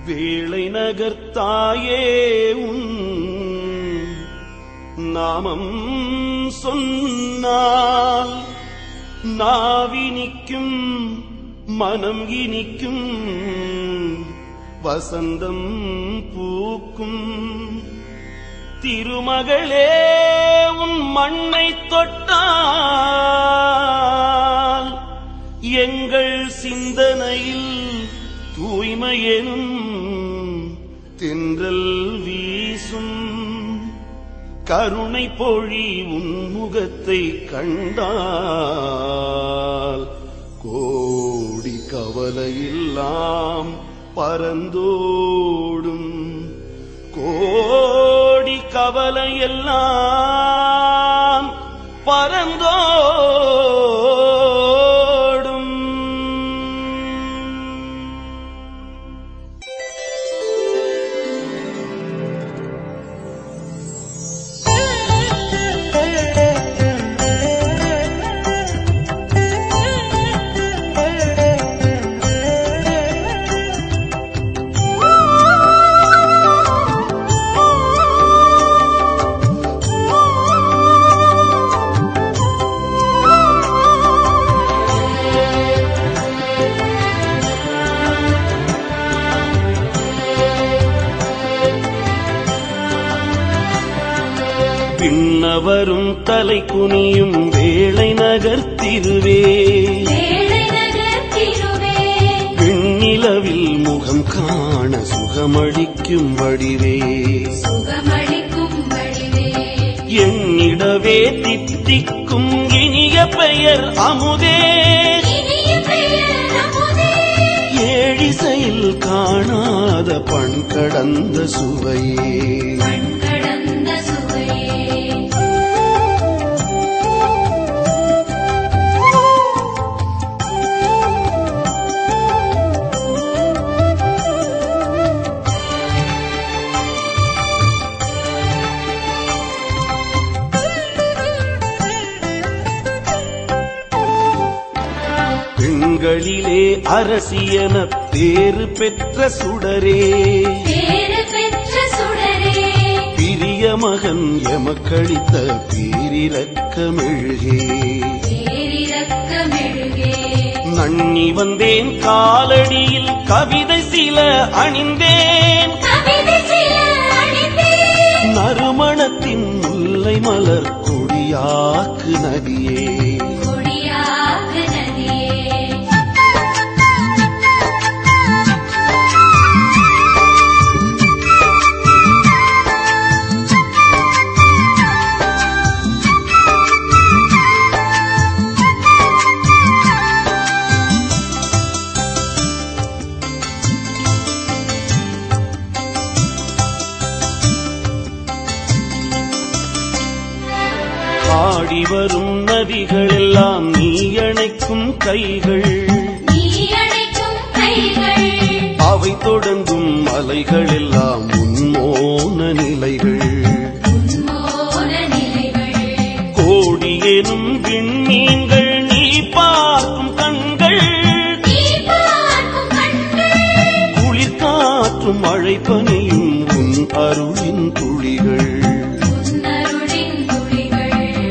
வேளை நகர்த்தாயே உன் நாமம் சொன்னால் நாவினிக்கும் மனம் இனிக்கும் வசந்தம் பூக்கும் திருமகளே உன் மண்ணை தொட்டால் எங்கள் சிந்தனையில் தூய்மையெனும் தென்றல் வீசும் கருணை பொழி உன் முகத்தை கண்டால் கோடி கவலையெல்லாம் பறந்தோடும் கோடி கவலையெல்லாம் பறந்தோடும் பின்னவரும் தலை குனியும் வேளை நகர்த்திருவே வேளை நகர்த்திருவே விண்ணிலவில் முகம் காண சுகமளிக்கும் வடிவே சுகமளிக்கும் வடிவே எண்ணிடவே தித்திக்கும் இனிய பெயர் அமுதே இனிய பெயர் அமுதே ஏழிசையில் காணாத பண் கடந்த சுவையே மண் கடந்த சுவையே பெண்களிலே அரசியன பேறு பெற்ற சுடரே பேறு பெற்ற சுடரே பிரிய மகன் எமக்களித்த பேரிரக்கமெழுகே பேரிரக்கமெழுகே நன்னி வந்தேன் காலடியில் கவிதை சில அணிந்தேன் கவிதை சில அணிந்தே நறுமணத்தின் முல்லை மலர் கொடியாக்கு நதியே கொடியாக நதியே ஆடி வரும் நதிகள் எல்லாம் நீ அணைக்கும் கைகள் நீ அணைக்கும் கைகள் அவை தொடங்கும் அலைகள் எல்லாம் உன்மோன நிலைகள் உன்மோன நிலைகள் கோடி எனும் விண்மீன்கள் நீ பார்க்கும் கண்கள் நீ பார்க்கும் கண்கள் குளிர் காற்றும் மழை பனியும் உன் அருளின் துளிகள் உன்னருளின் துளிகள்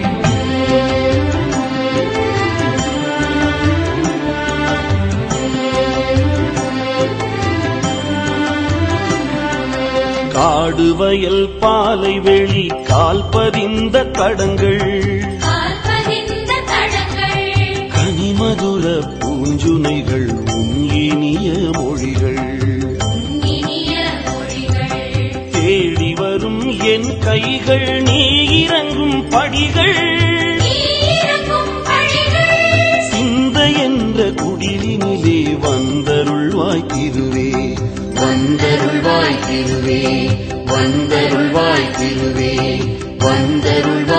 காடு வயல் பாலை வெளி கால் பதிந்த தடங்கள் கால்பதிந்த தடங்கள் கனிமதுர பூஞ்சுனைகள் உன் இனிய மொழிகள் இனிய மொழிகள் தேடி வரும் என் கைகள் நீ இறங்கும் படிகள் நீ இறங்கும் பழிகள் சிந்த என்ற குடிலினிலே வந்தருள்வாய் திருவே வந்தருள்வாய் திருவே வந்தருள்வாய் திருவே வந்தருள்வாய்